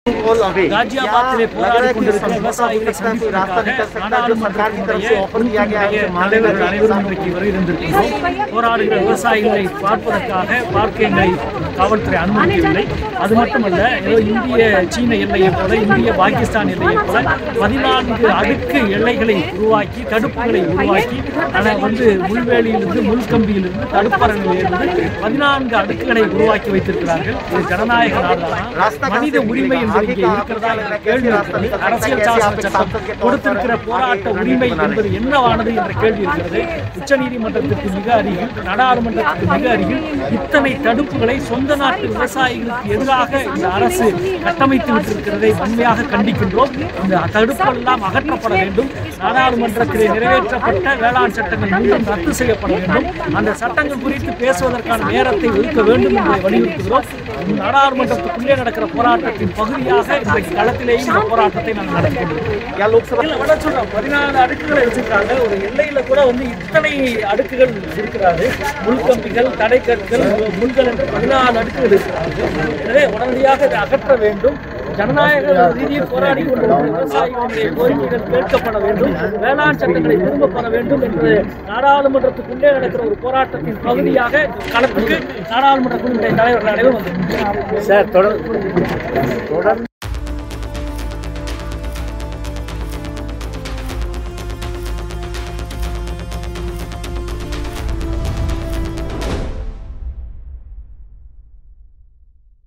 all away. Ghaziabad क्या போராடி लग रहा है कि கொண்டிருக்கிற समझौता விவசாயிகளை हो सकता है, कोई रास्ता निकल सकता है जो सरकार की तरफ से ऑफर दिया गया है उसे मानने தலைவர்கள் लगे அனைவரும் किसानों இன்றைக்கு வருகை தந்திருக்கிறோம் போராடுகிற விவசாயிகளை பார்ப்பதற்காக பார்க்க எங்களை காவல்துறை அனுமதிக்கவில்லை அது மட்டுமல்ல ஏதோ இந்திய சீன எல்லையை போல இந்திய பாகிஸ்தான் எல்லையை போல பதினான்கு அடுக்கு எல்லைகளை உருவாக்கி தடுப்புகளை உருவாக்கி அதை வந்து முள்வேலியிலிருந்து முள்கம்பியிலிருந்து தடுப்பரங்களிலிருந்து பதினான்கு அடுக்குகளை உருவாக்கி வைத்திருக்கிறார்கள் இது ஜனநாயக நாடுதான் மனித உரிமை என்பது இங்கே இருக்கிறதா என்ற கேள்வி இருக்கிறது அரசியல் சாசன சட்டம் கொடுத்திருக்கிற போராட்ட உரிமை என்பது என்னவானது என்ற கேள்வி இருக்கிறது உச்சநீதிமன்றத்திற்கு மிக அருகில் நாடாளுமன்றத்திற்கு மிக அருகில் இத்தனை தடுப்புகளை சொந்த நாட்டு விவசாயிகளுக்கு எதிராக இந்த அரசு கட்டமைத்து விட்டிருக்கிறதை வன்மையாக கண்டிக்கின்றோம் இந்த தடுப்புகள் எல்லாம் அகற்றப்பட வேண்டும் நாடாளுமன்றத்தில் நிறைவேற்றப்பட்ட வேளாண் சட்டங்கள் மீண்டும் ரத்து செய்யப்பட வேண்டும் அந்த சட்டங்கள் குறித்து பேசுவதற்கான நேரத்தை ஒதுக்க வேண்டும் என்பதை வலியுறுத்துகிறோம் நாடாளுமன்றத்துக்குள்ளே நடக்கிற போராட்டத்தின் பகுதியாக இன்றைக்கு களத்திலேயே இந்த போராட்டத்தை நாங்கள் நடத்துகிறோம் क्या लोकसभा இல்ல விட சொல்றேன் பதினாலு அடுக்குகளை வச்சிருக்காங்க ஒரு எல்லையில கூட வந்து இத்தனை அடுக்குகள் இருக்கிறாரு முள்கம்பிகள் தடைக்கற்கள் முள்கள் என்று பதினாலு அடுக்குகள் இருக்கிறாங்க எனவே உடனடியாக இதை அகற்ற வேண்டும் ஜனநாயக ரீதியில் போராடி கொண்டிருக்கிற விவசாயிகளுடைய கோரிக்கைகள் கேட்கப்பட வேண்டும் வேளாண் சட்டங்களை திரும்ப பெற வேண்டும் என்று நாடாளுமன்றத்துக்குள்ளே நடக்கிற ஒரு போராட்டத்தின் பகுதியாக களத்துக்கு நாடாளுமன்ற குழுவினுடைய தலைவர்கள் அனைவரும் வந்திருக்கிறார் सर थोड़ा